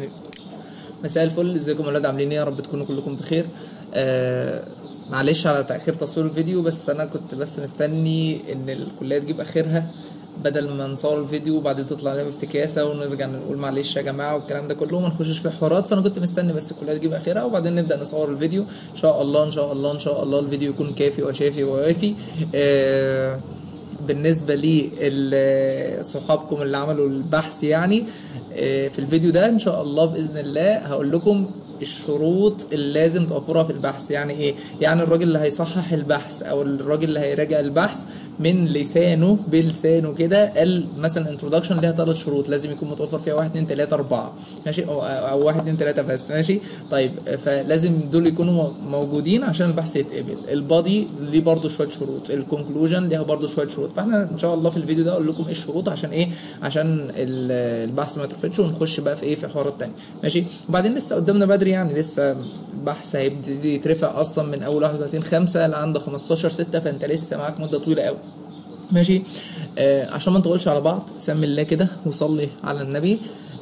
حبيبي مساء الفل ازيكم يا ولاد عاملين ايه يا رب تكونوا كلكم بخير آه معلش على تاخير تصوير الفيديو بس انا كنت بس مستني ان الكليه تجيب اخرها بدل ما نصور الفيديو وبعدين تطلع لنا افتكاسه ونرجع نقول معلش يا جماعه والكلام ده كله ما نخشش في حوارات فانا كنت مستني بس الكليه تجيب اخرها وبعدين نبدا نصور الفيديو ان شاء الله ان شاء الله ان شاء الله الفيديو يكون كافي وشافي ووافي آه بالنسبه لي صحابكم اللي عملوا البحث يعني آه، في الفيديو ده ان شاء الله باذن الله هقول لكم الشروط اللي لازم توفرها في البحث يعني ايه يعني الراجل اللي هيصحح البحث او الراجل اللي هيراجع البحث من لسانه بلسانه كده قال مثلا انتروداكشن ليها ثلاث شروط لازم يكون متوفر فيها 1 2 3 4 ماشي او او 1 2 3 بس ماشي طيب فلازم دول يكونوا مو- موجودين عشان البحث يتقبل البادي ليه برضو شويه شروط الكونكلوجن ليها برضو شويه شروط فاحنا ان شاء الله في الفيديو ده اقول لكم ايه الشروط عشان ايه عشان ال- البحث ما يترفضش ونخش بقى في ايه في حوارات تانية ماشي وبعدين لسه قدامنا بدري يعني لسه البحث هيبتدي يترفع اصلا من اول 31 5 لعند 15 6 فانت لسه معاك مده طويله قوي ماشي آه عشان ما نطولش على بعض سمي الله كده وصلي على النبي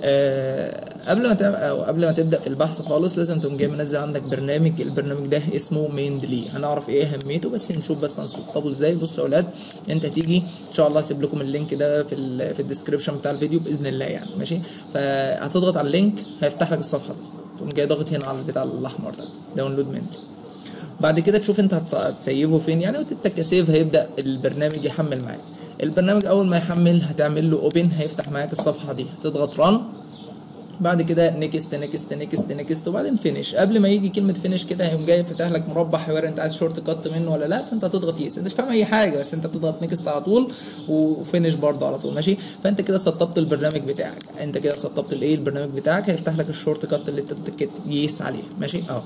آه قبل ما تب- أو قبل ما تبدا في البحث خالص لازم تقوم جاي منزل عندك برنامج البرنامج ده اسمه ميندلي هنعرف ايه اهميته بس نشوف بس هنسطبه ازاي بصوا يا اولاد انت هتيجي ان شاء الله هسيب لكم اللينك ده في ال في الديسكربشن بتاع الفيديو باذن الله يعني ماشي فهتضغط على اللينك هيفتح لك الصفحه دي تقوم جاي ضاغط هنا على البتاع الاحمر ده داونلود ميندلي بعد كده تشوف انت هتص- هتسيفه فين يعني وتتك سيف هيبدا البرنامج يحمل معاك البرنامج اول ما يحمل هتعمل له اوبن هيفتح معاك الصفحه دي هتضغط ران بعد كده نيكست نيكست نيكست نيكست وبعدين فينيش قبل ما يجي كلمه فينيش كده هيقوم جاي فاتح لك مربع حواري انت عايز شورت كات منه ولا لا فانت هتضغط يس انت مش فاهم اي حاجه بس انت بتضغط نيكست على طول وفينيش برضه على طول ماشي فانت كده سطبت البرنامج بتاعك انت كده سطبت الايه البرنامج بتاعك هيفتح لك الشورت كات اللي انت بتك- يس عليه ماشي اهو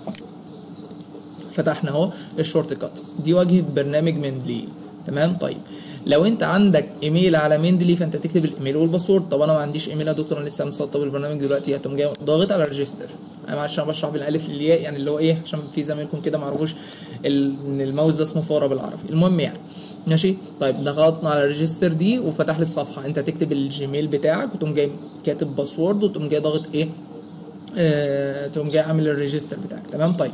فتحنا اهو الشورت كات دي واجهه برنامج مندلي تمام طيب لو انت عندك ايميل على مندلي فانت تكتب الايميل والباسورد طب انا ما عنديش ايميل يا دكتور انا لسه مسطب البرنامج دلوقتي هتقوم جاي ضاغط على ريجستر انا معلش انا بشرح بالالف للياء يعني اللي هو ايه عشان في زمايلكم كده ما عرفوش ال- ان الماوس ده اسمه فاره بالعربي المهم يعني ماشي طيب ضغطنا على ريجستر دي وفتح لي الصفحه انت تكتب الجيميل بتاعك وتقوم جاي كاتب باسورد وتقوم جاي ضاغط ايه آه، تقوم جاي عامل الريجستر بتاعك تمام طيب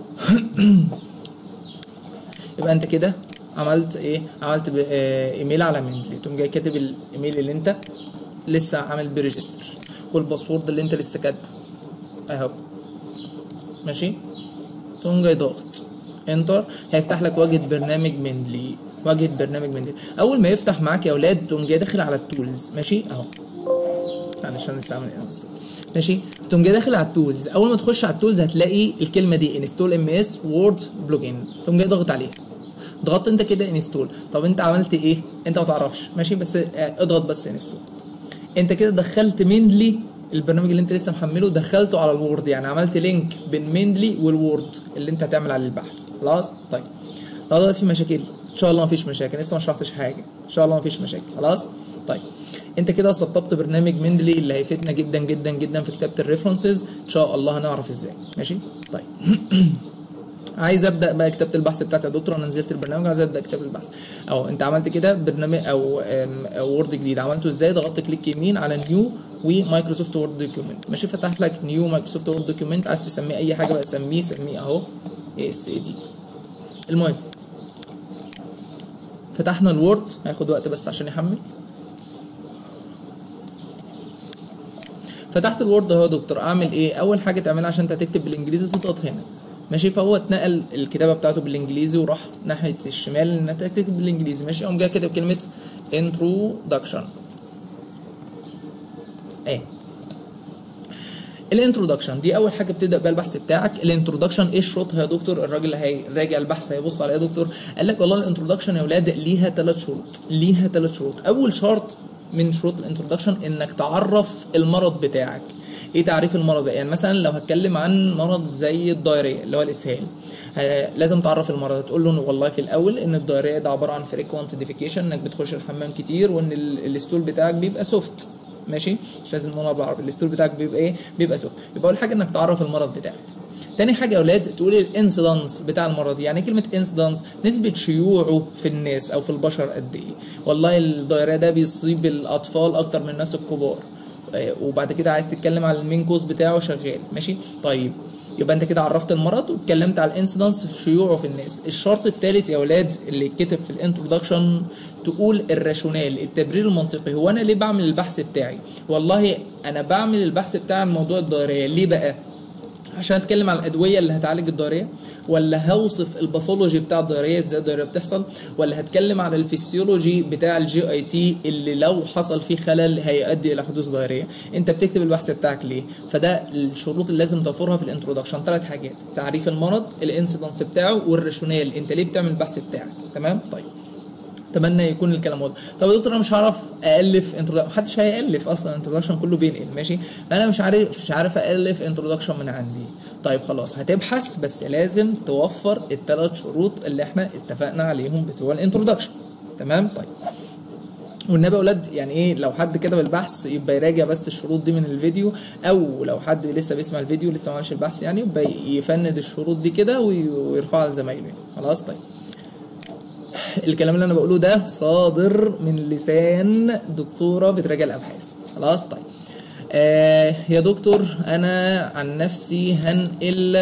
يبقى انت كده عملت ايه عملت ب- آه، ايميل على مندلي تقوم جاي كاتب الايميل اللي انت لسه عامل بريجستر والباسورد اللي انت لسه كاتبه اهو ماشي تقوم جاي ضاغط انتر هيفتح لك واجهه برنامج مندلي واجهه برنامج مندلي اول ما يفتح معاك يا اولاد تقوم جاي داخل على التولز ماشي اهو معلش انا لسه عامل انستول ماشي تقوم جاي داخل على التولز اول ما تخش على التولز هتلاقي الكلمه دي انستول ام اس وورد بلوجن تقوم جاي ضاغط عليها ضغطت انت كده انستول طب انت عملت ايه انت ما تعرفش ماشي بس اه، اضغط بس انستول انت كده دخلت ميندلي البرنامج اللي انت لسه محمله دخلته على الوورد يعني عملت لينك بين ميندلي والوورد اللي انت هتعمل عليه البحث خلاص طيب لو دلوقتي في مشاكل ان شاء الله مفيش مشاكل لسه ما شرحتش حاجه ان شاء الله مفيش مشاكل خلاص طيب انت كده سطبت برنامج مندلي اللي هيفيدنا جدا جدا جدا في كتابه الريفرنسز ان شاء الله هنعرف ازاي ماشي طيب عايز ابدا بقى كتابه البحث بتاعتي يا دكتور انا نزلت البرنامج عايز ابدا كتاب البحث او انت عملت كده برنامج او أم، أو وورد جديد عملته ازاي ضغطت كليك يمين على نيو ومايكروسوفت وورد دوكيومنت ماشي فتح لك نيو مايكروسوفت وورد دوكيومنت عايز تسميه اي حاجه بقى سميه سميه اهو اي اس اي دي المهم فتحنا الوورد هياخد وقت بس عشان يحمل فتحت الوورد اهو يا دكتور اعمل ايه اول حاجه تعملها عشان انت هتكتب بالانجليزي تضغط هنا ماشي فهو اتنقل الكتابه بتاعته بالانجليزي وراح ناحيه الشمال ان انت تكتب بالانجليزي ماشي قوم جاي كاتب كلمه introduction ايه الانترودكشن دي اول حاجه بتبدا بيها البحث بتاعك الانترودكشن ايه شروطها يا دكتور الراجل اللي هيراجع البحث هيبص على ايه يا دكتور قال لك والله الانترودكشن يا اولاد ليها ثلاث شروط ليها ثلاث شروط اول شرط من شروط الانترودكشن انك تعرف المرض بتاعك ايه تعريف المرض ده يعني مثلا لو هتكلم عن مرض زي الدايريه اللي هو الاسهال ه- لازم تعرف المرض تقول له إن والله في الاول ان الدايريه ده عباره عن فريكوانت ديفيكيشن انك بتخش الحمام كتير وان ال- الستول بتاعك بيبقى سوفت ماشي مش لازم نقولها بالعربي الستول بتاعك بيبقى ايه بيبقى سوفت يبقى اول حاجه انك تعرف المرض بتاعك تاني حاجه يا اولاد تقول الانسيدنس بتاع المرض يعني كلمه انسيدنس نسبه شيوعه في الناس او في البشر قد ايه والله الدايريه ده بيصيب الاطفال اكتر من الناس الكبار آه، وبعد كده عايز تتكلم على المين كوز بتاعه شغال ماشي طيب يبقى انت كده عرفت المرض واتكلمت على الانسيدنس شيوعه في الناس الشرط الثالث يا اولاد اللي اتكتب في الانترودكشن تقول الراشونال التبرير المنطقي هو انا ليه بعمل البحث بتاعي والله انا بعمل البحث بتاعي عن موضوع الدوريه ليه بقى عشان اتكلم على الادويه اللي هتعالج الدوريه ولا هوصف الباثولوجي بتاع الدوريه ازاي الدوريه بتحصل ولا هتكلم على الفسيولوجي بتاع الجي اي تي اللي لو حصل فيه خلل هيؤدي الى حدوث دوريه انت بتكتب البحث بتاعك ليه فده الشروط اللي لازم توفرها في الانترودكشن ثلاث حاجات تعريف المرض الانسيدنس بتاعه والراشونال انت ليه بتعمل البحث بتاعك تمام طيب اتمنى يكون الكلام واضح طب يا دكتور انا مش هعرف الف انترودكشن محدش هيالف اصلا انترودكشن كله بينقل ماشي انا مش عارف مش عارف الف انترودكشن من عندي طيب خلاص هتبحث بس لازم توفر الثلاث شروط اللي احنا اتفقنا عليهم بتوع الانترودكشن تمام طيب والنبي يا اولاد يعني ايه لو حد كتب البحث يبقى يراجع بس الشروط دي من الفيديو او لو حد لسه بيسمع الفيديو لسه ما عملش البحث يعني يبقى يفند الشروط دي كده وي- ويرفعها لزمايله يعني. خلاص طيب الكلام اللي انا بقوله ده صادر من لسان دكتوره بتراجع الابحاث خلاص طيب آه يا دكتور انا عن نفسي هنقل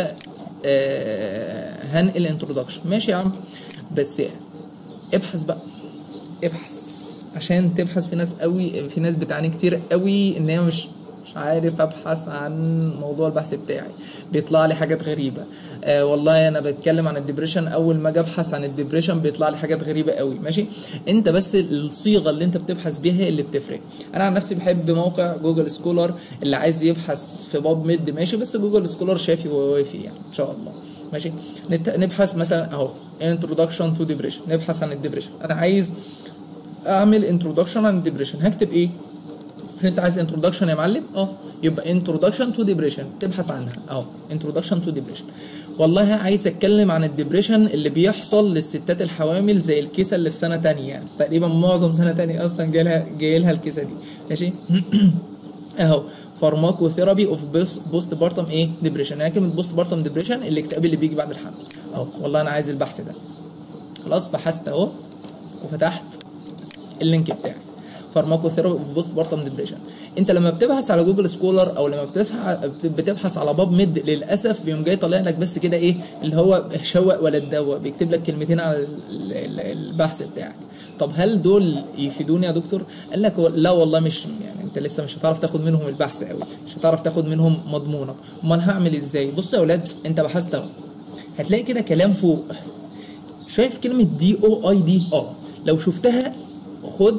آه هنقل انترودكشن ماشي يا عم بس ابحث بقى ابحث عشان تبحث في ناس قوي في ناس بتعاني كتير قوي ان هي مش مش عارف ابحث عن موضوع البحث بتاعي بيطلع لي حاجات غريبه آه والله انا بتكلم عن الدبريشن اول ما اجي ابحث عن الدبريشن بيطلع لي حاجات غريبه قوي ماشي انت بس الصيغه اللي انت بتبحث بيها هي اللي بتفرق انا عن نفسي بحب موقع جوجل سكولر اللي عايز يبحث في باب ميد ماشي بس جوجل سكولر شافي ووافي يعني ان شاء الله ماشي نت- نبحث مثلا اهو introduction to depression نبحث عن الدبريشن انا عايز اعمل انترودكشن عن الدبريشن هكتب ايه مش انت عايز انترودكشن يا معلم اه يبقى انترودكشن تو ديبريشن تبحث عنها اهو انترودكشن تو ديبريشن والله عايز اتكلم عن الدبريشن اللي بيحصل للستات الحوامل زي الكيسه اللي في سنه تانية تقريبا معظم سنه تانية اصلا جاي لها جاي لها الكيسه دي ماشي اهو فارماكو ثيرابي اوف بوست بارتم ايه ديبريشن يعني كلمه بوست بارتم ديبريشن الاكتئاب اللي بيجي بعد الحمل اهو والله انا عايز البحث ده خلاص بحثت اهو وفتحت اللينك بتاعي فارماكو ثيرابي اوف بوست بارتم ديبريشن انت لما بتبحث على جوجل سكولر او لما بتسعى بتبحث على باب ميد للاسف بيقوم جاي طالع لك بس كده ايه اللي هو شوق ولا تدوق بيكتب لك كلمتين على ال- ال- البحث بتاعك طب هل دول يفيدوني يا دكتور؟ قال لك هو- لا والله مش يعني انت لسه مش هتعرف تاخد منهم البحث قوي مش هتعرف تاخد منهم مضمونك امال هعمل ازاي؟ بص يا اولاد انت بحثت اهو هتلاقي كده كلام فوق شايف كلمة دي او اي دي اه لو شفتها خد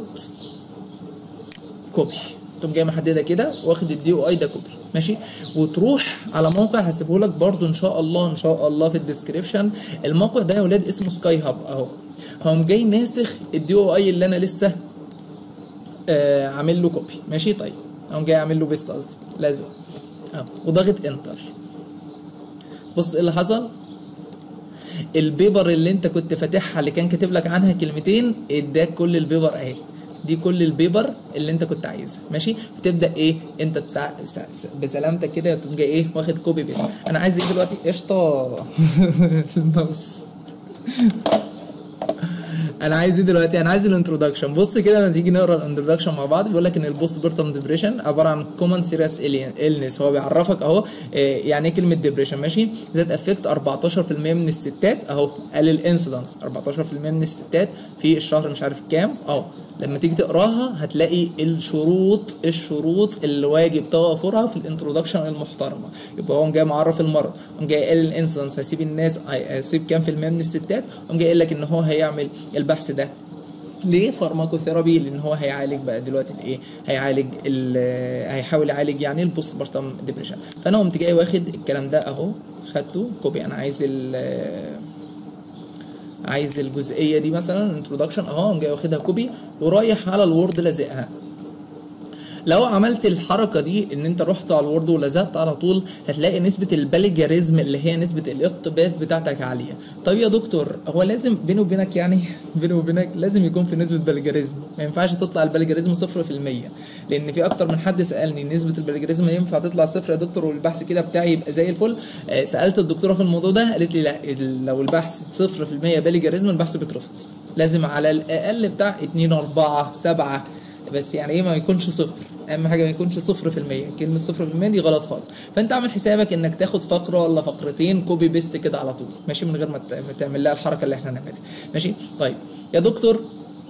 كوبي تقوم جاي محددها كده واخد الدي او اي ده كوبي ماشي وتروح على موقع هسيبه لك برضو ان شاء الله ان شاء الله في الديسكريبشن الموقع ده يا ولاد اسمه سكاي هاب اهو هقوم جاي ناسخ الدي او اي اللي انا لسه آه عامل له كوبي ماشي طيب هقوم جاي عامل له بيست قصدي لازم اه وضغط انتر بص ايه اللي حصل البيبر اللي انت كنت فاتحها اللي كان كاتب لك عنها كلمتين اداك كل البيبر اهي دي كل البيبر اللي انت كنت عايزها ماشي بتبدا ايه انت بسع... بسع... بسلامتك كده تقوم جاي ايه واخد كوبي بيست انا عايز ايه دلوقتي قشطه الماوس انا عايز ايه دلوقتي انا عايز الانترودكشن بص كده لما تيجي نقرا الانترودكشن مع بعض بيقول لك ان البوست بيرتم ديبريشن عباره عن كومن سيريس النس هو بيعرفك اهو آه، يعني ايه كلمه ديبريشن ماشي ذات افكت 14% من الستات اهو قال الانسيدنس 14% من الستات في الشهر مش عارف كام اهو لما تيجي تقراها هتلاقي الشروط الشروط اللي واجب توافرها في الانترودكشن المحترمه يبقى هو جاي معرف المرض قام جاي قال الانسيدنس هيسيب الناس هيسيب كام في المية من الستات قام جاي قال لك ان هو هيعمل البحث ده ليه فارماكوثيرابي لان هو هيعالج بقى دلوقتي الايه هيعالج ال- هيحاول يعالج يعني البوست بارتم ديبريشن فانا قمت جاي واخد الكلام ده اهو خدته كوبي انا عايز ال عايز الجزئيه دي مثلا انترودكشن اهو قوم جاي واخدها كوبي ورايح على الوورد لازقها لو عملت الحركه دي ان انت رحت على الوورد ولزقت على طول هتلاقي نسبه الباليجاريزم اللي هي نسبه الاقتباس بتاعتك عاليه طيب يا دكتور هو لازم بيني وبينك يعني بيني وبينك لازم يكون في نسبه باليجاريزم ما ينفعش تطلع الباليجاريزم 0% لان في اكتر من حد سالني نسبه الباليجاريزم ينفع تطلع صفر يا دكتور والبحث كده بتاعي يبقى زي الفل آه، سالت الدكتوره في الموضوع ده قالت لي لا ال- لو البحث 0% باليجاريزم البحث بيترفض لازم على الاقل بتاع 2 4 7 بس يعني ايه ما يكونش صفر اهم حاجه ما يكونش 0% كلمه 0% دي غلط خالص فانت اعمل حسابك انك تاخد فقره ولا فقرتين كوبي بيست كده على طول ماشي من غير ما ت- ما تعمل لها الحركه اللي احنا هنعملها ماشي طيب يا دكتور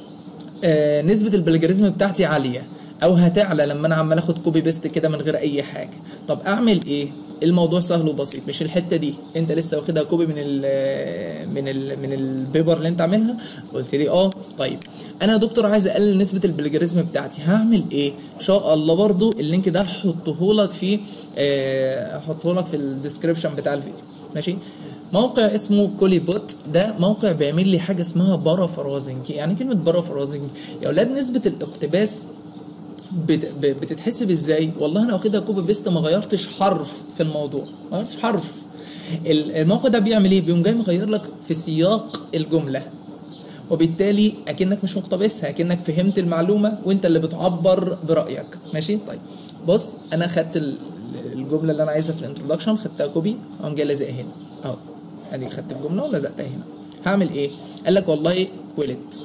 آه نسبه البلجريزم بتاعتي عاليه او هتعلى لما انا عمال اخد كوبي بيست كده من غير اي حاجه طب اعمل ايه الموضوع سهل وبسيط مش الحته دي انت لسه واخدها كوبي من ال من ال من البيبر اللي انت عاملها قلت لي اه طيب انا يا دكتور عايز اقلل نسبه البلجريزم بتاعتي هعمل ايه ان شاء الله برضو اللينك ده هحطه لك في آه، هحطه لك في الديسكربشن بتاع الفيديو ماشي موقع اسمه كولي بوت ده موقع بيعمل لي حاجه اسمها بارافرازنج يعني كلمه بارافرازنج يا اولاد نسبه الاقتباس بت- ب- بتتحسب ازاي والله انا واخدها كوبي بيست ما غيرتش حرف في الموضوع ما غيرتش حرف ال- الموقع ده بيعمل ايه بيقوم جاي مغير لك في سياق الجمله وبالتالي اكنك مش مقتبسها اكنك فهمت المعلومه وانت اللي بتعبر برايك ماشي طيب بص انا خدت ال- الجمله اللي انا عايزها في الانترودكشن خدتها كوبي اقوم جاي لازقها هنا اهو ادي خدت الجمله ولزقتها هنا هعمل ايه قال لك والله ولد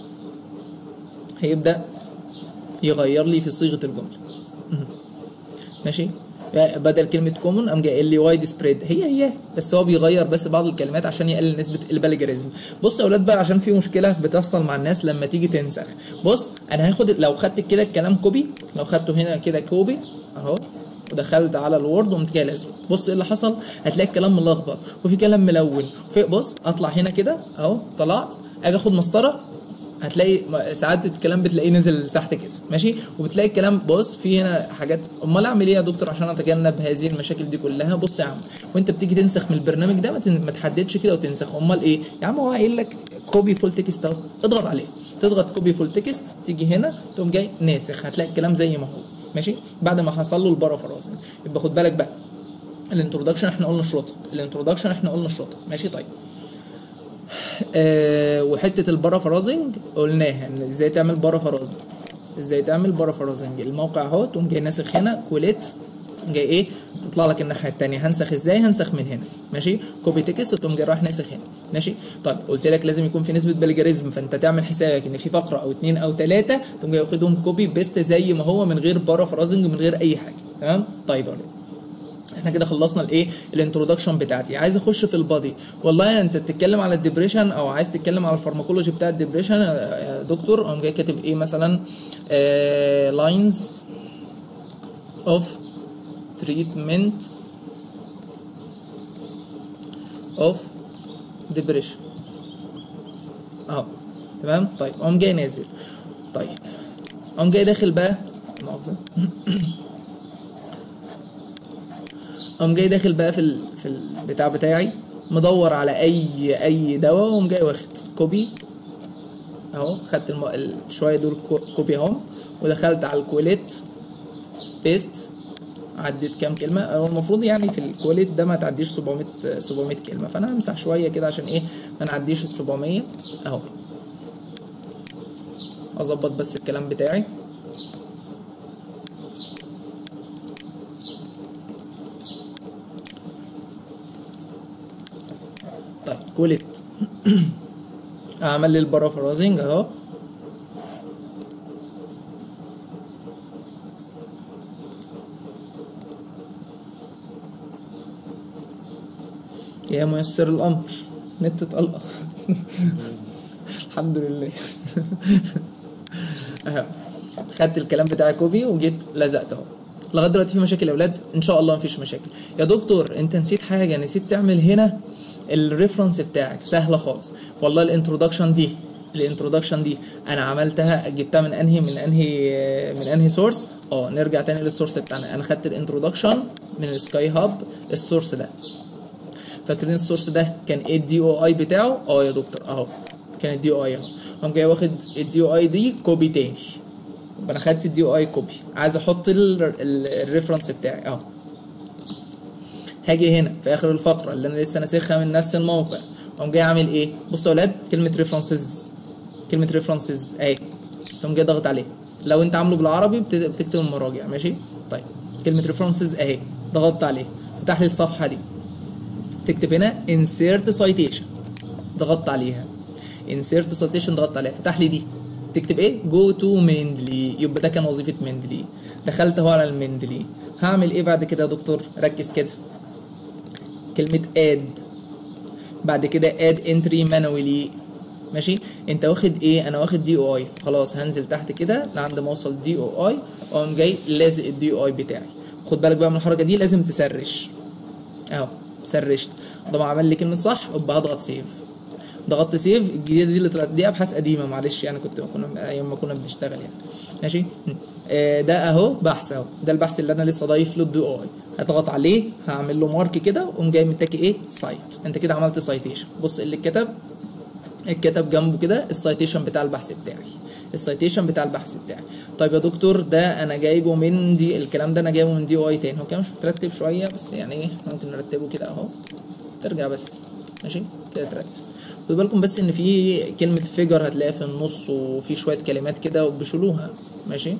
هيبدا يغير لي في صيغه الجمله مهم. ماشي بدل كلمة كومون قام جاي قايل لي وايد سبريد هي هي بس هو بيغير بس بعض الكلمات عشان يقلل نسبة البلجريزم بص يا اولاد بقى عشان في مشكلة بتحصل مع الناس لما تيجي تنسخ بص انا هاخد لو خدت كده الكلام كوبي لو خدته هنا كده كوبي اهو ودخلت على الوورد وقمت جاي لازم بص ايه اللي حصل هتلاقي الكلام ملخبط وفي كلام ملون وفي بص اطلع هنا كده اهو طلعت اجي اخد مسطره هتلاقي م- ساعات الكلام بتلاقيه نزل تحت كده ماشي وبتلاقي الكلام بص في هنا حاجات امال اعمل ايه يا دكتور عشان اتجنب هذه المشاكل دي كلها بص يا عم وانت بتيجي تنسخ من البرنامج ده ما تن- ما تحددش كده وتنسخ امال ايه يا عم هو قايل لك كوبي فول تكست اهو اضغط عليه تضغط كوبي فول تكست تيجي هنا تقوم جاي ناسخ هتلاقي الكلام زي ما هو ماشي بعد ما حصل له البارافرازنج يبقى خد بالك بقى الانترودكشن احنا قلنا شروطها الانترودكشن احنا قلنا شروطها ماشي طيب آه وحته البارافرازنج قلناها ان ازاي تعمل بارافرازنج ازاي تعمل بارافرازنج الموقع اهو تقوم جاي ناسخ هنا كوليت تقوم جاي ايه تطلع لك الناحيه الثانيه هنسخ ازاي هنسخ من هنا ماشي كوبي تكست وتقوم جاي رايح ناسخ هنا ماشي طيب قلت لك لازم يكون في نسبه بلجريزم فانت تعمل حسابك ان في فقره او اتنين او ثلاثه تقوم جاي واخدهم كوبي بيست زي ما هو من غير بارافرازنج من غير اي حاجه تمام طيب يا ولاد. احنا كده خلصنا الايه الانترودكشن بتاعتي عايز اخش في البادي والله انت بتتكلم على الدبريشن او عايز تتكلم على الفارماكولوجي بتاع الدبريشن يا دكتور قام جاي كاتب ايه مثلا لاينز اوف تريتمنت اوف ديبريشن اهو تمام طيب قام جاي نازل طيب قام جاي داخل بقى مؤاخذه قام جاي داخل بقى في ال... في البتاع بتاعي مدور على اي اي دواء وقام جاي واخد كوبي اهو خدت الم... ال- شويه دول كو- كوبي اهو ودخلت على الكويليت بيست عديت كام كلمه هو المفروض يعني في الكواليت ده ما تعديش 700 700 كلمه فانا همسح شويه كده عشان ايه ما نعديش ال 700 اهو اظبط بس الكلام بتاعي طيب كوليت اعمل لي البارافرازنج اهو يا ميسر الامر نت طلقه الحمد لله اهو خدت الكلام بتاعي كوبي وجيت لزقته اهو لغايه دلوقتي في مشاكل يا اولاد ان شاء الله مفيش مشاكل يا دكتور انت نسيت حاجه نسيت تعمل هنا الريفرنس بتاعك سهله خالص والله الانترودكشن دي الانترودكشن دي انا عملتها جبتها من انهي من انهي من انهي سورس اه نرجع تاني للسورس بتاعنا انا خدت الانترودكشن من السكاي هاب السورس ده فاكرين السورس ده كان ايه الدي او اي بتاعه اه يا دكتور اهو كان الدي او اي اهو قام جاي واخد الدي او اي دي كوبي تاني يبقى انا خدت الدي او اي كوبي عايز احط الريفرنس بتاعي اهو هاجي هنا في اخر الفقره اللي انا لسه ناسخها من نفس الموقع قام جاي عامل ايه بصوا يا اولاد كلمه ريفرنسز كلمه ريفرنسز اهي تقوم جاي ضاغط عليه لو انت عامله بالعربي بت- بتكتب المراجع ماشي طيب كلمه ريفرنسز اهي ضغطت عليه فتح لي الصفحه دي تكتب هنا insert citation ضغطت عليها insert citation ضغطت عليها فتح لي دي تكتب ايه جو تو ميندلي يبقى ده كان وظيفه ميندلي دخلت اهو على الميندلي هعمل ايه بعد كده يا دكتور ركز كده كلمه اد بعد كده اد انتري مانوالي ماشي انت واخد ايه انا واخد دي او اي خلاص هنزل تحت كده لعند ما اوصل دي او اي واقوم جاي لازق الدي او اي بتاعي خد بالك بقى من الحركه دي لازم تسرش اهو سرشت طبعا عمل لي كلمه صح يبقى هضغط سيف ضغطت سيف الجديده دي اللي طلعت دي ابحاث قديمه معلش يعني كنت كنا ايام ما كنا بنشتغل يعني ماشي آه ده اهو بحث اهو ده البحث اللي انا لسه ضايف له الدي او اي هضغط عليه هعمل له مارك كده واقوم جاي متاكي ايه سايت انت كده عملت سايتيشن بص اللي اتكتب اتكتب جنبه كده السايتيشن بتاع البحث بتاعي السايتيشن بتاع البحث بتاعي طيب يا دكتور ده انا جايبه من دي الكلام ده انا جايبه من دي او اي تاني هو كده مش مترتب شويه بس يعني ايه ممكن نرتبه كده اهو ترجع بس ماشي كده ترتب خدوا بالكم بس ان في كلمه فيجر هتلاقيها في النص وفي شويه كلمات كده وبيشيلوها ماشي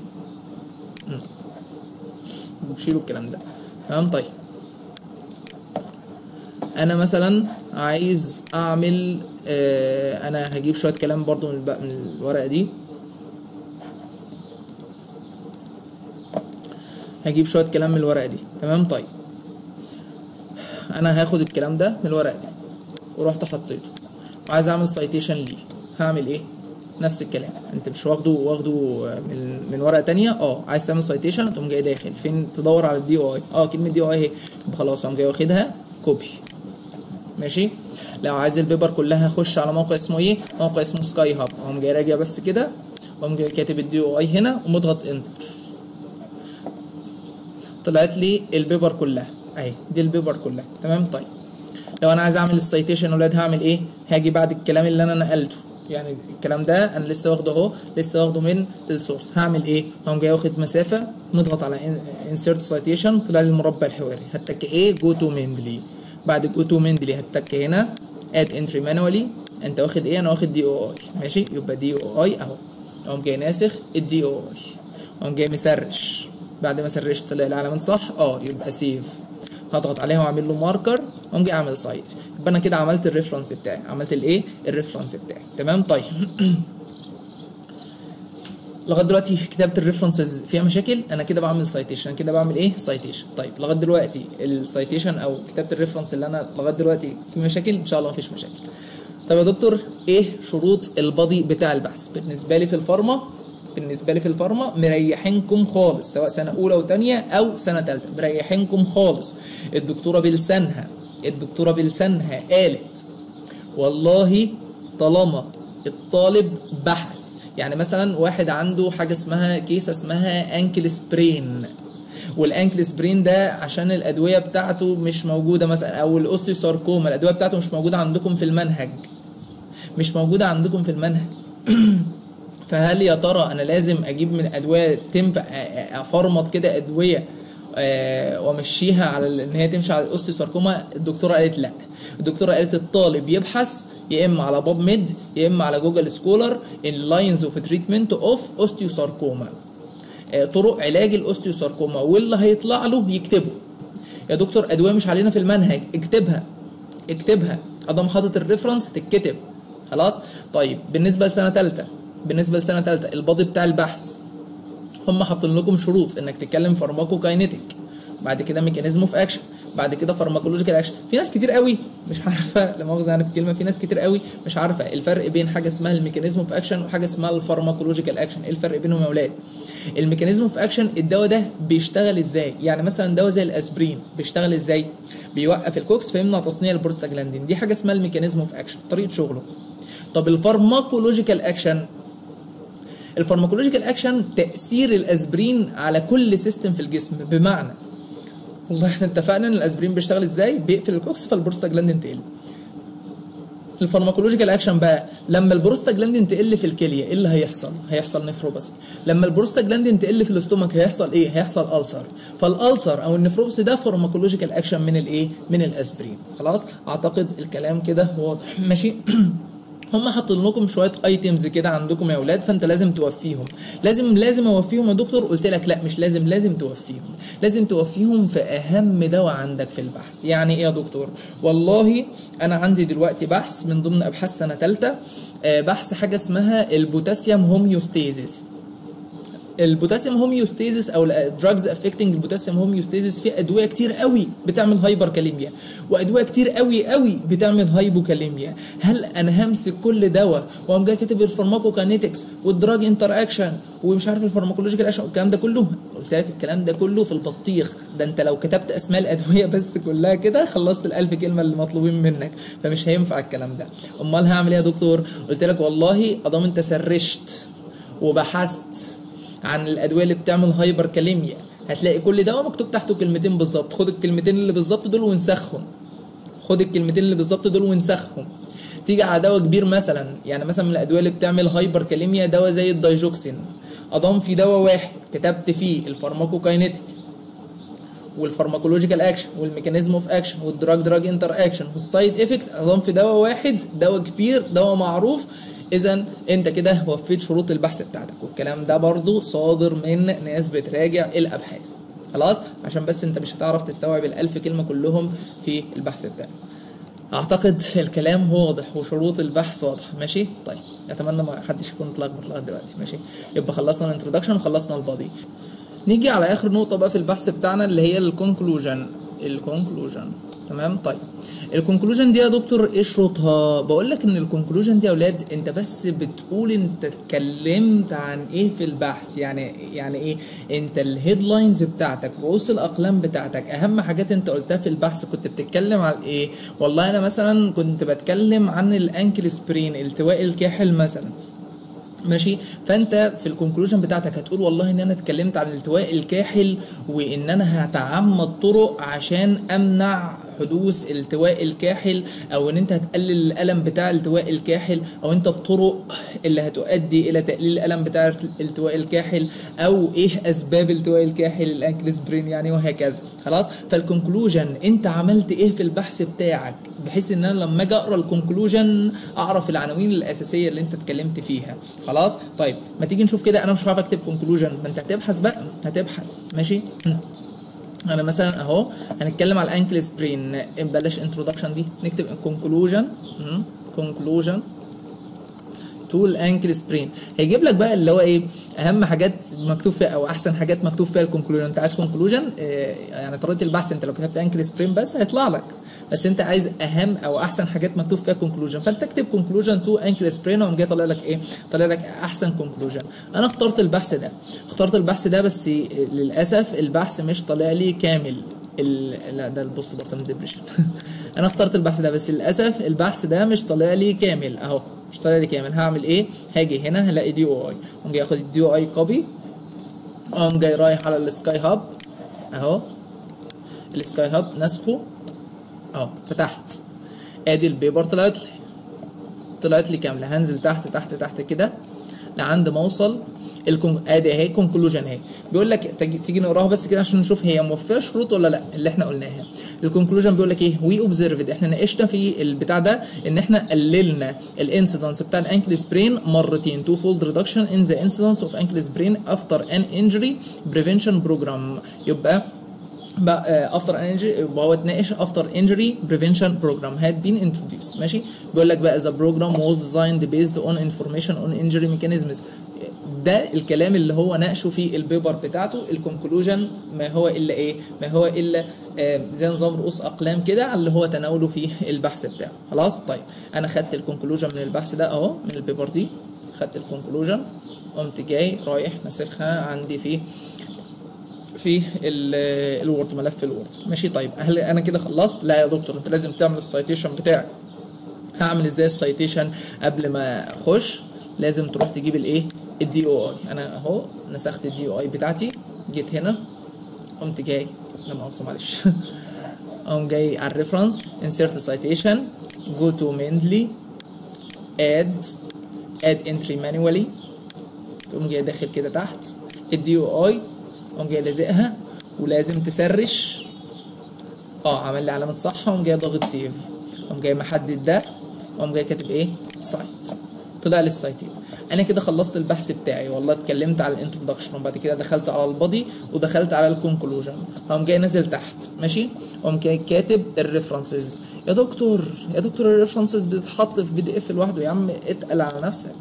بيشيلوا الكلام ده تمام طيب انا مثلا عايز اعمل آه انا هجيب شويه كلام برضو من, من الورقه دي هجيب شويه كلام من الورقه دي تمام طيب انا هاخد الكلام ده من الورقه دي ورحت حطيته وعايز اعمل سايتيشن ليه هعمل ايه نفس الكلام انت مش واخده واخده من من ورقه تانية اه عايز تعمل سايتيشن تقوم جاي داخل فين تدور على الدي او اي اه كلمه دي او اي اهي خلاص اقوم جاي واخدها كوبي ماشي لو عايز البيبر كلها اخش على موقع اسمه ايه موقع اسمه سكاي هاب اقوم جاي راجع بس كده واقوم جاي كاتب الدي او اي هنا ومضغط انتر طلعت لي البيبر كلها اهي دي البيبر كلها تمام طيب لو انا عايز اعمل السايتيشن يا ولاد هعمل ايه هاجي بعد الكلام اللي انا نقلته يعني الكلام ده انا لسه واخده اهو لسه واخده من السورس هعمل ايه هقوم جاي واخد مسافه نضغط على انسيرت سايتيشن طلع لي المربع الحواري هتك ايه جو تو ميندلي بعد جو تو ميندلي هتك هنا اد انتري مانوالي انت واخد ايه انا واخد دي او اي ماشي يبقى دي او اي اهو اقوم جاي ناسخ الدي او اي اقوم جاي مسرش بعد ما سرشت طلع العلامات صح اه يبقى سيف هضغط عليها واعمل له ماركر واقوم جاي اعمل سايت يبقى انا كده عملت الريفرنس بتاعي عملت الايه الريفرنس بتاعي تمام طيب لغايه دلوقتي كتابه الريفرنسز فيها مشاكل انا كده بعمل سايتيشن انا كده بعمل ايه سايتيشن طيب لغايه دلوقتي السايتيشن او كتابه الريفرنس اللي انا لغايه دلوقتي في مشاكل ان شاء الله مفيش مشاكل طب يا دكتور ايه شروط البادي بتاع البحث بالنسبه لي في الفارما بالنسبه لي في الفارما مريحينكم خالص سواء سنه اولى وثانيه او سنه ثالثه مريحينكم خالص الدكتوره بلسانها الدكتوره بلسانها قالت والله طالما الطالب بحث يعني مثلا واحد عنده حاجه اسمها كيس اسمها انكل سبرين والانكل سبرين ده عشان الادويه بتاعته مش موجوده مثلا او الاوستيوساركوما الادويه بتاعته مش موجوده عندكم في المنهج مش موجوده عندكم في المنهج فهل يا ترى انا لازم اجيب من ادويه تنفع افرمط كده ادويه وامشيها على ان هي تمشي على الاوستيوساركوما الدكتوره قالت لا الدكتوره قالت الطالب يبحث يا اما على باب ميد يا اما على جوجل سكولر ان لاينز اوف تريتمنت اوف اوستيوساركوما طرق علاج الاوستيوساركوما واللي هيطلع له يكتبه يا دكتور ادويه مش علينا في المنهج اكتبها اكتبها ادام حاطط الريفرنس تتكتب خلاص طيب بالنسبه لسنه ثالثه بالنسبه لسنه ثالثه البادي بتاع البحث هم حاطين لكم شروط انك تتكلم فارماكو كاينيتيك بعد كده ميكانيزم اوف اكشن بعد كده فارماكولوجيكال اكشن في ناس كتير قوي مش عارفه لا مؤاخذه يعني في الكلمه في ناس كتير قوي مش عارفه الفرق بين حاجه اسمها الميكانيزم اوف اكشن وحاجه اسمها الفارماكولوجيكال اكشن ايه الفرق بينهم يا اولاد الميكانيزم اوف اكشن الدواء ده بيشتغل ازاي يعني مثلا دواء زي الاسبرين بيشتغل ازاي بيوقف الكوكس فيمنع تصنيع البروستاجلاندين دي حاجه اسمها الميكانيزم اوف اكشن طريقه شغله طب الفارماكولوجيكال اكشن الفارماكولوجيكال اكشن تاثير الاسبرين على كل سيستم في الجسم بمعنى والله احنا اتفقنا ان الاسبرين بيشتغل ازاي بيقفل الكوكس فالبروستاجلاندين تقل الفارماكولوجيكال اكشن بقى لما البروستاجلاندين تقل في الكليه ايه اللي هيحصل هيحصل نفروباسي لما البروستاجلاندين تقل في الاستومك هيحصل ايه هيحصل السر فالالسر او النفروباسي ده فارماكولوجيكال اكشن من الايه من الاسبرين خلاص اعتقد الكلام كده واضح ماشي هم حاطين لكم شويه ايتمز كده عندكم يا اولاد فانت لازم توفيهم لازم لازم اوفيهم يا دكتور قلت لك لا مش لازم لازم توفيهم لازم توفيهم في اهم دواء عندك في البحث يعني ايه يا دكتور والله انا عندي دلوقتي بحث من ضمن ابحاث سنه ثالثه آه، بحث حاجه اسمها البوتاسيوم هوميوستيزيس البوتاسيوم هوميوستيزيس او الدراجز افكتنج البوتاسيوم هوميوستيزيس في ادويه كتير قوي بتعمل هايبركاليميا وادويه كتير قوي قوي بتعمل هايبوكاليميا هل انا همسك كل دواء واقوم جاي كاتب الفارماكوكاينيتكس والدراج انتر اكشن ومش عارف الفارماكولوجيكال اكشن والكلام ده كله قلت لك الكلام ده كله في البطيخ ده انت لو كتبت اسماء الادويه بس كلها كده خلصت الالف كلمه اللي مطلوبين منك فمش هينفع الكلام ده امال هعمل ايه يا دكتور قلت لك والله ادام انت سرشت وبحثت عن الادويه اللي بتعمل هايبر كاليميا هتلاقي كل دواء مكتوب تحته كلمتين بالظبط خد الكلمتين اللي بالظبط دول وانسخهم خد الكلمتين اللي بالظبط دول وانسخهم تيجي على دواء كبير مثلا يعني مثلا من الادويه اللي بتعمل هايبر كاليميا دواء زي الدايجوكسين اضم في دواء واحد كتبت فيه الفارماكوكاينيتيك والفارماكولوجيكال اكشن والميكانيزم اوف اكشن والدراج دراج انتر اكشن والسايد افكت اضم في دواء واحد دواء كبير دواء معروف اذا انت كده وفيت شروط البحث بتاعتك والكلام ده برضو صادر من ناس بتراجع الابحاث خلاص عشان بس انت مش هتعرف تستوعب الالف كلمه كلهم في البحث بتاعك اعتقد الكلام واضح وشروط البحث واضحه ماشي طيب اتمنى ما حدش يكون اتلخبط لغايه دلوقتي ماشي يبقى خلصنا الانترودكشن وخلصنا البادي نيجي على اخر نقطه بقى في البحث بتاعنا اللي هي الكونكلوجن الكونكلوجن تمام طيب الكونكلوجن دي يا دكتور ايه شروطها بقول لك ان الكونكلوجن دي يا اولاد انت بس بتقول انت اتكلمت عن ايه في البحث يعني يعني ايه انت الهيدلاينز بتاعتك رؤوس الاقلام بتاعتك اهم حاجات انت قلتها في البحث كنت بتتكلم على ايه والله انا مثلا كنت بتكلم عن الانكل سبرين التواء الكاحل مثلا ماشي فانت في الكونكلوجن بتاعتك هتقول والله ان انا اتكلمت عن الالتواء الكاحل وان انا هتعمد طرق عشان امنع حدوث التواء الكاحل او ان انت هتقلل الالم بتاع التواء الكاحل او انت الطرق اللي هتؤدي الى تقليل الالم بتاع التواء الكاحل او ايه اسباب التواء الكاحل الانكل سبرين يعني وهكذا خلاص فالكونكلوجن انت عملت ايه في البحث بتاعك بحيث ان انا لما اجي اقرا الكونكلوجن اعرف العناوين الاساسيه اللي انت اتكلمت فيها خلاص طيب ما تيجي نشوف كده انا مش هعرف اكتب كونكلوجن ما انت هتبحث بقى هتبحث ماشي انا مثلا اهو هنتكلم على الانكل سبرين بلاش انترودكشن دي نكتب كونكلوجن كونكلوجن تو الانكل سبرين هيجيب لك بقى اللي هو ايه اهم حاجات مكتوب فيها او احسن حاجات مكتوب فيها الكونكلوجن انت عايز كونكلوجن يعني طريقه البحث انت لو كتبت انكل سبرين بس هيطلع لك بس انت عايز اهم او احسن حاجات مكتوب فيها كونكلوجن فانت تكتب كونكلوجن تو انكل سبرين وقام جاي طالع لك ايه طالع لك احسن كونكلوجن انا اخترت البحث ده اخترت البحث ده بس للاسف البحث مش طالع لي كامل ال... لا ده البوست بارتم ديبريشن انا اخترت البحث ده بس للاسف البحث ده مش طالع لي كامل اهو مش طالع لي كامل هعمل ايه هاجي هنا هلاقي دي او اي اقوم جاي اخد الدي او اي كوبي اقوم جاي رايح على السكاي هاب اهو السكاي هاب نسخه اهو فتحت ادي البيبر طلعت لي طلعت لي كامله هنزل تحت تحت تحت كده لعند ما اوصل الكون ادي اهي كونكلوجن اهي بيقول لك تيجي نقراها بس كده عشان نشوف هي موفره شروط ولا لا اللي احنا قلناها الكونكلوجن بيقول لك ايه وي اوبزرفد احنا ناقشنا في البتاع ده ان احنا قللنا الانسيدنس بتاع الانكل سبرين مرتين تو فولد ريدكشن ان ذا انسيدنس اوف انكل سبرين افتر ان انجري بريفنشن بروجرام يبقى بقى افتر انجري يبقى هو اتناقش افتر انجري بريفنشن بروجرام هاد بين انتروديوسد ماشي بيقول لك بقى ذا بروجرام واز ديزايند بيزد اون انفورميشن اون انجري ميكانيزمز ده الكلام اللي هو ناقشه في البيبر بتاعته الكونكلوجن ما هو الا ايه ما هو الا آه زي نظام رؤوس اقلام كده على اللي هو تناوله في البحث بتاعه خلاص طيب انا خدت الكونكلوجن من البحث ده اهو من البيبر دي خدت الكونكلوجن قمت جاي رايح ناسخها عندي في في الوورد ملف الوورد ماشي طيب هل انا كده خلصت لا يا دكتور انت لازم تعمل السايتيشن بتاعك هعمل ازاي السايتيشن قبل ما اخش لازم تروح تجيب الايه الدي او اي انا اهو نسخت الدي او اي بتاعتي جيت هنا قمت جاي لا مؤاخذه معلش قوم جاي على الريفرنس insert citation go to mainly add add entry manually تقوم جاي داخل كده تحت الدي او اي قوم جاي لازقها ولازم تسرش اه عمل لي علامه صح قوم جاي ضاغط سيف قوم جاي محدد ده قوم جاي كاتب ايه سايت طلع لي السايتين انا كده خلصت البحث بتاعي والله اتكلمت على الانترودكشن وبعد كده دخلت على البادي ودخلت على الكونكلوجن هقوم جاي نازل تحت ماشي واقوم جاي كاتب الريفرنسز يا دكتور يا دكتور الريفرنسز بتتحط في بي دي اف لوحده يا عم اتقل على نفسك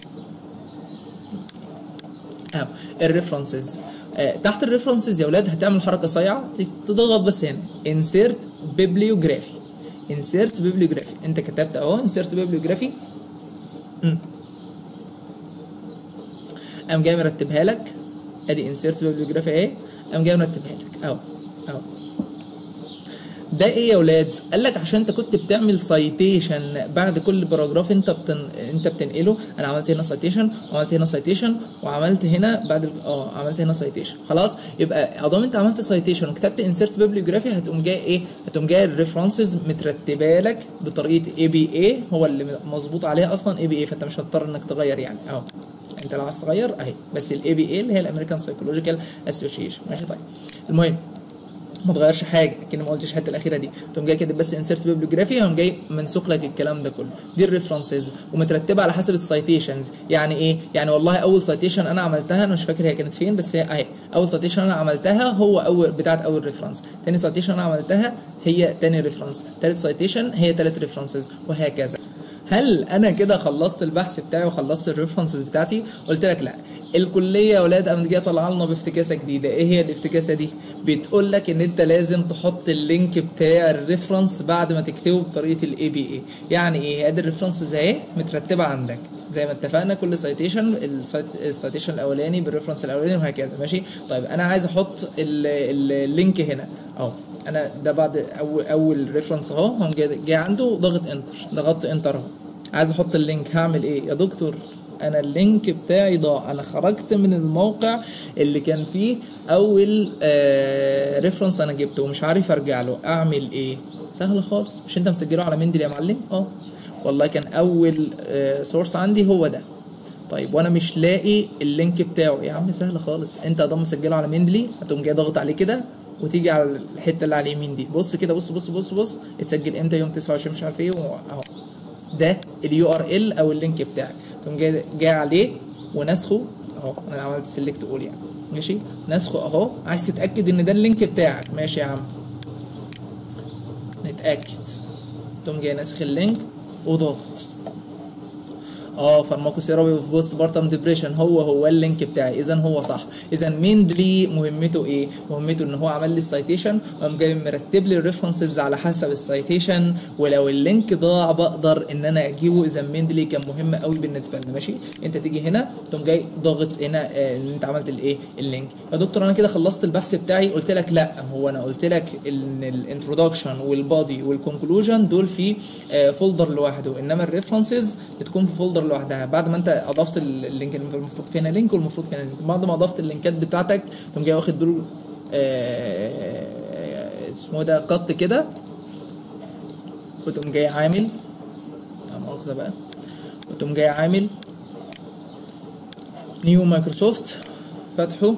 اه الريفرنسز آه تحت الريفرنسز يا ولاد هتعمل حركه صايعه تضغط بس هنا انسيرت بيبليوجرافي انسيرت بيبليوجرافي انت كتبت اهو انسيرت بيبليوجرافي قام جاي مرتبها لك ادي انسيرت بيبليوجرافي اهي قام جاي مرتبها لك اهو اهو ده ايه يا ولاد قال لك عشان انت كنت بتعمل سايتيشن بعد كل باراجراف انت بتن... انت بتنقله انا عملت هنا سايتيشن وعملت هنا سايتيشن وعملت هنا بعد ال... اه عملت هنا سايتيشن خلاص يبقى ادام انت عملت سايتيشن وكتبت انسيرت بيبليوجرافي هتقوم جاي ايه هتقوم جاي الريفرنسز مترتبه لك بطريقه اي بي اي هو اللي مظبوط عليها اصلا اي بي اي فانت مش هتضطر انك تغير يعني اهو انت لو عايز تغير اهي بس الاي بي اي اللي هي الامريكان سايكولوجيكال اسوشيشن ماشي طيب المهم ما تغيرش حاجه كأني ما قلتش الحته الاخيره دي تقوم جاي كاتب بس انسيرت بيبليوجرافي هقوم جاي منسوخ لك الكلام ده كله دي الريفرنسز ومترتبه على حسب السايتيشنز يعني ايه يعني والله اول سايتيشن انا عملتها انا مش فاكر هي كانت فين بس هي اهي اول سايتيشن انا عملتها هو اول بتاعت اول ريفرنس تاني سايتيشن انا عملتها هي تاني ريفرنس تالت سايتيشن هي تالت ريفرنسز وهكذا هل انا كده خلصت البحث بتاعي وخلصت الريفرنسز بتاعتي قلت لك لا الكليه يا اولاد قامت جايه طالعه لنا بافتكاسه جديده ايه هي الافتكاسه دي بتقول لك ان انت لازم تحط اللينك بتاع الريفرنس بعد ما تكتبه بطريقه الاي بي اي يعني ايه ادي الريفرنسز اهي مترتبه عندك زي ما اتفقنا كل سايتيشن السايتيشن الاولاني بالريفرنس الاولاني وهكذا ماشي طيب انا عايز احط اللينك هنا اهو انا ده بعد اول اول ريفرنس اهو هم جاي عنده ضغط انتر ضغطت انتر اهو عايز احط اللينك هعمل ايه يا دكتور انا اللينك بتاعي ضاع انا خرجت من الموقع اللي كان فيه اول آه ريفرنس انا جبته ومش عارف ارجع له اعمل ايه سهل خالص مش انت مسجله على مندل يا معلم اه والله كان اول آه سورس عندي هو ده طيب وانا مش لاقي اللينك بتاعه يا عم سهل خالص انت ادام مسجله على مندلي هتقوم جاي ضاغط عليه كده وتيجي على الحته اللي على اليمين دي بص كده بص بص بص بص اتسجل امتى يوم 29 مش عارف ايه اهو ده اليو ار ال او اللينك بتاعك تقوم جاي جاي عليه ونسخه اهو انا عملت سيلكت اول يعني ماشي نسخه اهو عايز تتاكد ان ده اللينك بتاعك ماشي يا عم نتاكد تقوم جاي ناسخ اللينك وضغط اه فارماكوثيرابي في بوست بارتم ديبريشن هو هو اللينك بتاعي اذا هو صح اذا ميندلي مهمته ايه مهمته ان هو عمل لي السايتيشن وقام جاي مرتب لي الريفرنسز على حسب السايتيشن ولو اللينك ضاع بقدر ان انا اجيبه اذا ميندلي كان مهم قوي بالنسبه لنا ماشي انت تيجي هنا تقوم جاي ضاغط هنا آه ان انت عملت الايه اللينك يا دكتور انا كده خلصت البحث بتاعي قلت لك لا هو انا قلت لك ان الانترودكشن والبادي والكونكلوجن دول في آه فولدر لوحده انما الريفرنسز بتكون في فولدر لوحدها بعد ما انت اضفت اللينك المفروض فينا لينك والمفروض فينا لينك بعد ما اضفت اللينكات بتاعتك تقوم جاي واخد دول آه اسمه ده قط كده وتقوم جاي عامل مؤاخذة بقى وتقوم جاي عامل نيو مايكروسوفت فتحه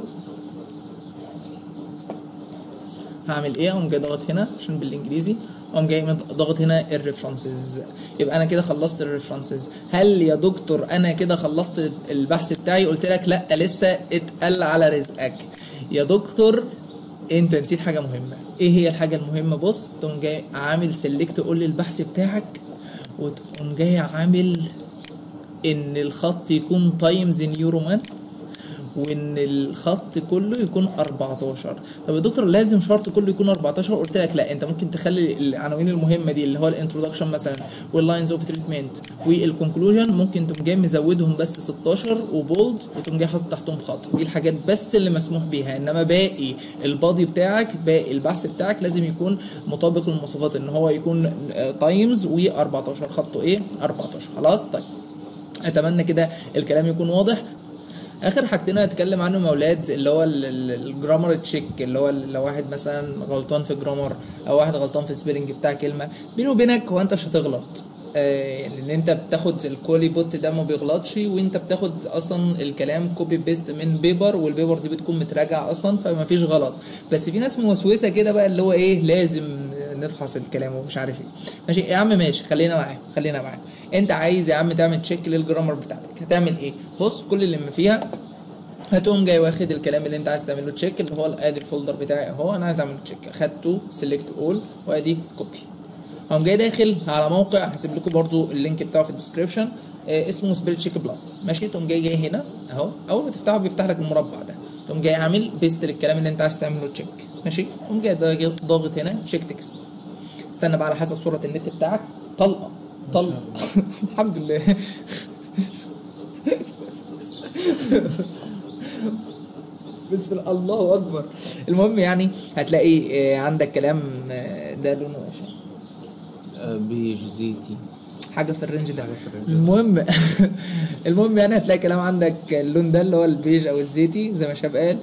هعمل ايه اقوم جاي ضغط هنا عشان بالانجليزي اقوم جاي ضاغط هنا الريفرنسز يبقى انا كده خلصت الريفرنسز هل يا دكتور انا كده خلصت البحث بتاعي قلت لك لا لسه اتقل على رزقك يا دكتور انت نسيت حاجه مهمه ايه هي الحاجه المهمه بص تقوم جاي عامل سيلكت قول لي البحث بتاعك وتقوم جاي عامل ان الخط يكون تايمز نيو رومان وان الخط كله يكون 14 طب يا دكتور لازم شرط كله يكون 14 قلت لك لا انت ممكن تخلي العناوين المهمه دي اللي هو الانترودكشن مثلا واللاينز اوف تريتمنت والكونكلوجن ممكن تقوم جاي مزودهم بس 16 وبولد وتقوم جاي حاطط تحتهم خط دي الحاجات بس اللي مسموح بيها انما باقي البادي بتاعك باقي البحث بتاعك لازم يكون مطابق للمواصفات ان هو يكون تايمز و14 خطه ايه 14 خلاص طيب اتمنى كده الكلام يكون واضح اخر حاجتين هتكلم عنهم يا اولاد اللي هو الجرامر تشيك اللي هو لو واحد مثلا غلطان في جرامر او واحد غلطان في سبيلنج بتاع كلمه بيني وبينك هو انت مش هتغلط آه لان انت بتاخد الكولي بوت ده ما بيغلطش وانت بتاخد اصلا الكلام كوبي بيست من بيبر والبيبر دي بتكون متراجعه اصلا فما فيش غلط بس في ناس موسوسه كده بقى اللي هو ايه لازم نفحص الكلام ومش عارف ايه ماشي يا عم ماشي خلينا معاه خلينا معاه انت عايز يا عم تعمل تشيك للجرامر بتاعتك هتعمل ايه بص كل اللي فيها هتقوم جاي واخد الكلام اللي انت عايز تعمله تشيك اللي هو ادي الفولدر بتاعي اهو انا عايز اعمل تشيك اخدته سيلكت اول وادي كوبي هقوم جاي داخل على موقع هسيب لكم برضو اللينك بتاعه في الديسكربشن آه اسمه سبيل تشيك بلس ماشي تقوم جاي جاي هنا اهو اول ما تفتحه بيفتح لك المربع ده تقوم جاي عامل بيست للكلام اللي انت عايز تعمله تشيك ماشي تقوم جاي ضاغط هنا تشيك تكست استنى بقى على حسب صوره النت بتاعك طلقه طلقه الحمد لله بسم الله الله اكبر المهم يعني هتلاقي عندك كلام ده لونه بيج زيتي حاجه في الرينج ده حاجة في الرينج ده. المهم المهم يعني هتلاقي كلام عندك اللون ده اللي هو البيج او الزيتي زي ما شاب قال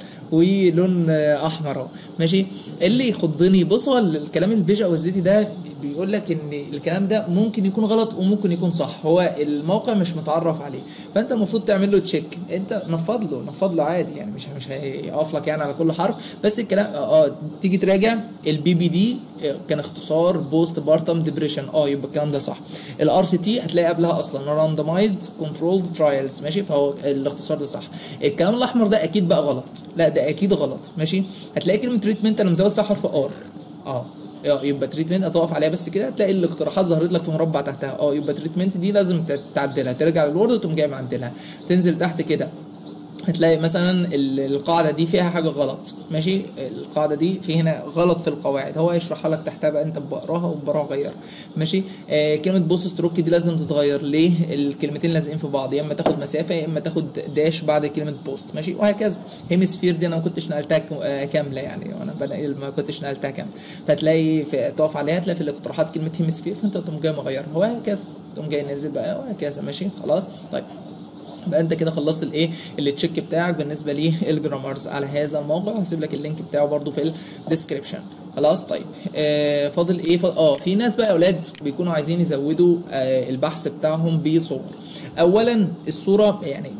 ولون احمر اهو ماشي اللي يخضني بص هو الكلام البيج او الزيتي ده بيقول لك ان الكلام ده ممكن يكون غلط وممكن يكون صح هو الموقع مش متعرف عليه فانت المفروض تعمل له تشيك انت نفض له نفض له عادي يعني مش مش هيقف لك يعني على كل حرف بس الكلام اه آه، تيجي تراجع البي بي دي كان اختصار بوست بارتم ديبريشن اه يبقى الكلام ده صح الار سي تي هتلاقي قبلها اصلا راندمايزد كنترولد ترايلز ماشي فهو الاختصار ده صح الكلام الاحمر ده اكيد بقى غلط لا ده اكيد غلط ماشي هتلاقي كلمه تريتمنت انا مزود فيها حرف ار اه اه يبقى تريتمنت هتقف عليها بس كده هتلاقي الاقتراحات ظهرت لك في مربع تحتها اه يبقى تريتمنت دي لازم تعدلها ترجع للورد وتقوم جاي معدلها تنزل تحت كده هتلاقي مثلا ال- القاعده دي فيها حاجه غلط ماشي القاعده دي في هنا غلط في القواعد هو هيشرحها لك تحتها بقى انت بقراها وبقراها غير ماشي آه كلمه بوس ستروك دي لازم تتغير ليه الكلمتين لازقين في بعض يا اما تاخد مسافه يا اما تاخد داش بعد كلمه بوست ماشي وهكذا هيمسفير دي انا ما كنتش نقلتها ك- آه، كامله يعني وانا بنقل ما كنتش نقلتها كامله فتلاقي في تقف عليها تلاقي في الاقتراحات كلمه هيمسفير فانت تقوم جاي مغيرها وهكذا تقوم جاي نازل بقى وهكذا ماشي خلاص طيب يبقى انت كده خلصت الايه التشيك بتاعك بالنسبه للجرامرز على هذا الموقع هسيب لك اللينك بتاعه برده في الديسكربشن خلاص طيب آه فاضل ايه فاضل اه في ناس بقى اولاد بيكونوا عايزين يزودوا آه البحث بتاعهم بصور اولا الصوره يعني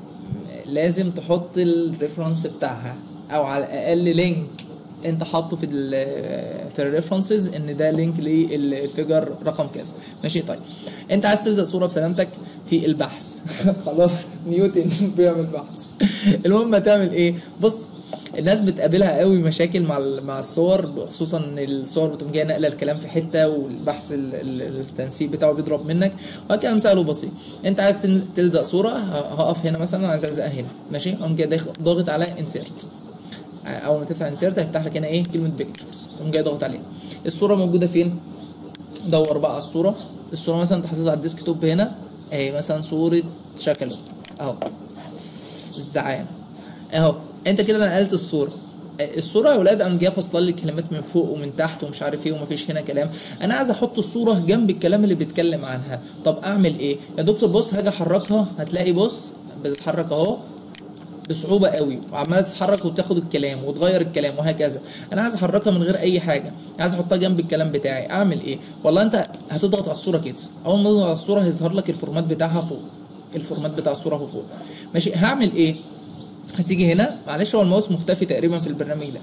لازم تحط الريفرنس بتاعها او على الاقل لينك انت حاطه في ال في الريفرنسز ان ده لينك للفيجر رقم كذا ماشي طيب انت عايز تلزق صوره بسلامتك في البحث خلاص نيوتن بيعمل بحث المهم هتعمل ايه بص الناس بتقابلها قوي مشاكل مع ال- مع الصور خصوصا ان الصور بتقوم جايه نقله الكلام في حته والبحث ال- ال- التنسيق بتاعه بيضرب منك وكلام سهل وبسيط انت عايز تن- تلزق صوره ه- هقف هنا مثلا عايز الزقها هنا ماشي اقوم جاي داخل- ضاغط على انسيرت اول ما تفتح انسيرت هيفتح لك هنا ايه كلمه بيكتشرز تقوم جاي ضاغط عليها الصوره موجوده فين دور بقى على الصوره الصوره مثلا انت حاططها على الديسك توب هنا اهي مثلا صوره شكله اهو الزعام اهو انت كده نقلت الصوره الصوره يا ولاد قام جايه فاصله لي كلمات من فوق ومن تحت ومش عارف ايه ومفيش هنا كلام انا عايز احط الصوره جنب الكلام اللي بيتكلم عنها طب اعمل ايه يا دكتور بص هاجي احركها هتلاقي بص بتتحرك اهو بصعوبه قوي وعماله تتحرك وتاخد الكلام وتغير الكلام وهكذا انا عايز احركها من غير اي حاجه عايز احطها جنب الكلام بتاعي اعمل ايه والله انت هتضغط على الصوره كده اول ما تضغط على الصوره هيظهر لك الفورمات بتاعها فوق الفورمات بتاع الصوره هو فوق ماشي هعمل ايه هتيجي هنا معلش هو الماوس مختفي تقريبا في البرنامج ده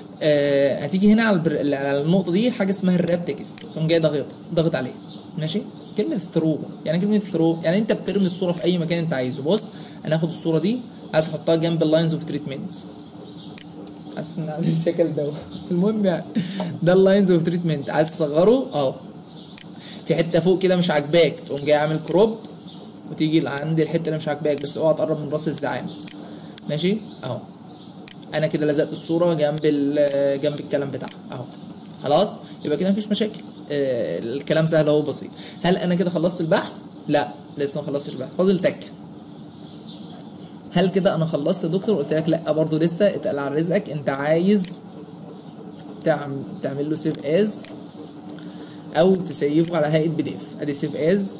آه هتيجي هنا على, البر... على النقطه دي حاجه اسمها الراب تكست تقوم جاي ضاغط ضاغط عليه ماشي كلمه ثرو يعني كلمه ثرو يعني انت بترمي الصوره في اي مكان انت عايزه بص انا هاخد الصوره دي عايز احطها جنب اللاينز اوف تريتمنت حاسس ان على الشكل ده المهم يعني ده اللاينز اوف تريتمنت عايز تصغره اهو في حته فوق كده مش عاجباك تقوم جاي عامل كروب وتيجي عند الحته اللي مش عاجباك بس اوعى تقرب من راس الزعامه ماشي اهو انا كده لزقت الصوره جنب ال- جنب الكلام بتاعها اهو خلاص يبقى كده مفيش مشاكل آه، الكلام سهل اهو بسيط هل انا كده خلصت البحث لا لسه ما خلصتش البحث فاضل تكه هل كده انا خلصت يا دكتور قلت لك لا برضه لسه اتقل على رزقك انت عايز تعمل تعمل له سيف از او تسيفه على هيئه بي دي اف ادي سيف از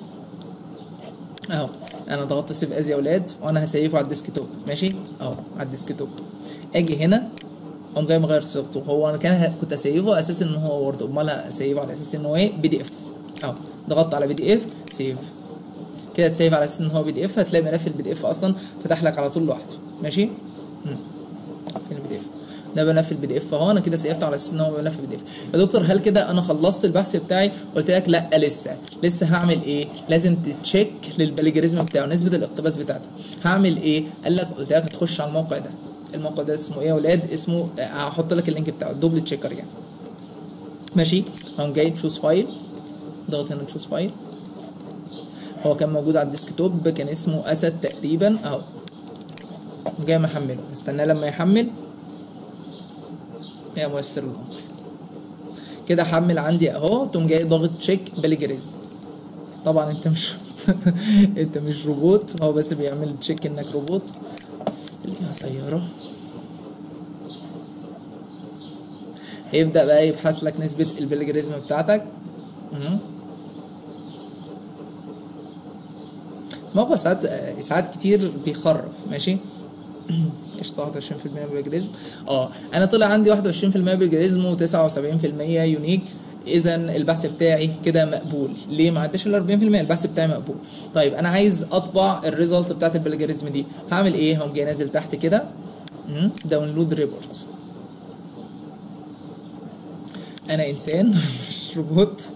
اهو انا ضغطت سيف از يا اولاد وانا هسيفه على الديسك توب ماشي اهو على الديسك توب اجي هنا اقوم جاي مغير صيغته هو انا كان ه- كنت اسيفه على اساس ان هو وورد امال اسيفه على اساس ان هو ايه بي دي اف اهو ضغطت على بي دي اف سيف كده تسيف على اساس ان هو بي دي اف هتلاقي ملف البي دي اف اصلا فتح لك على طول لوحده ماشي مم. فين البي دي اف ده ملف البي دي اف اهو انا كده سيفته على اساس ان هو ملف البي دي اف يا دكتور هل كده انا خلصت البحث بتاعي قلت لك لا لسه لسه هعمل ايه لازم تتشيك للبلاجيريزم بتاعه نسبه الاقتباس بتاعته هعمل ايه قال لك قلت لك هتخش على الموقع ده الموقع ده اسمه ايه يا ولاد اسمه آه، هحط لك اللينك بتاعه الدوبل تشيكر يعني ماشي هقوم جاي تشوز فايل ضغط هنا تشوز فايل هو كان موجود على الديسكتوب كان اسمه اسد تقريبا اهو جاي محمله استناه لما يحمل يا مؤثر الامر كده حمل عندي اهو تقوم جاي ضاغط تشيك بليجريزم طبعا انت مش انت مش روبوت هو بس بيعمل تشيك انك روبوت اللي فيها سيارة هيبدأ بقى يبحث لك نسبة البليجريزم بتاعتك مهم. موقع ساعات ساعات كتير بيخرف ماشي قشطة 21% بلجريزم اه انا طلع عندي 21% بلجريزم و79% يونيك اذا البحث بتاعي كده مقبول ليه ما عداش ال 40% البحث بتاعي مقبول طيب انا عايز اطبع الريزلت بتاعت البلجريزم دي هعمل ايه هقوم جاي نازل تحت كده داونلود ريبورت انا انسان مش روبوت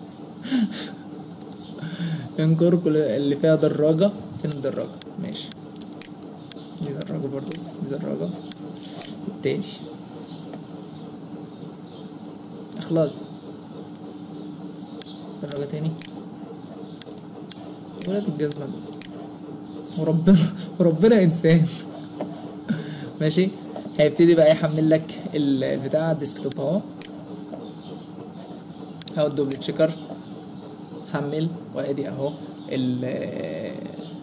انكر كل اللي فيها دراجة فين الدراجة ماشي دي دراجة برضو دي دراجة التاني خلاص دراجة تاني ولاد الجزمة دول وربنا وربنا انسان ماشي هيبتدي بقى يحمل لك ال- البتاع على الديسكتوب اهو اهو الدوبل تشيكر حمل وادي اهو ال-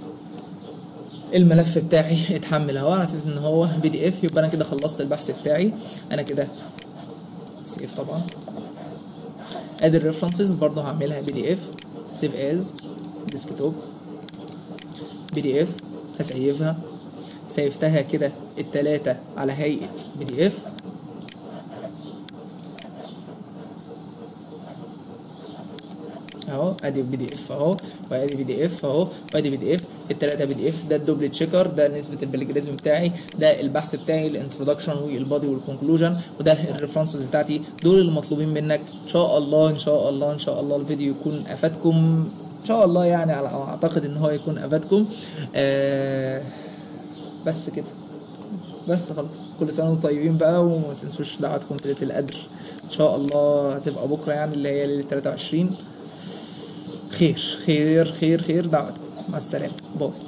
الملف بتاعي اتحمل اهو على اساس ان هو بي دي اف يبقى انا كده خلصت البحث بتاعي انا كده سيف طبعا ادي الريفرنسز برضه هعملها بي دي اف سيف از ديسكتوب بي دي اف هسيفها سيفتها كده التلاتة على هيئة بي دي اف اهو ادي بي دي اف اهو وادي بي دي اف اهو وادي بي دي اف التلاته بي دي اف ده الدوبل تشيكر ده نسبه البلجريزم بتاعي ده البحث بتاعي الانترودكشن والبادي والكونكلوجن وده الريفرنسز بتاعتي دول المطلوبين منك ان شاء الله ان شاء الله ان شاء الله الفيديو يكون افادكم ان شاء الله يعني على اعتقد ان هو يكون افادكم آه بس كده بس خلاص كل سنه وانتم طيبين بقى وما تنسوش دعواتكم في ليله القدر ان شاء الله هتبقى بكره يعني اللي هي ليله 23 خير خير خير خير دعواتكم مع السلامه باي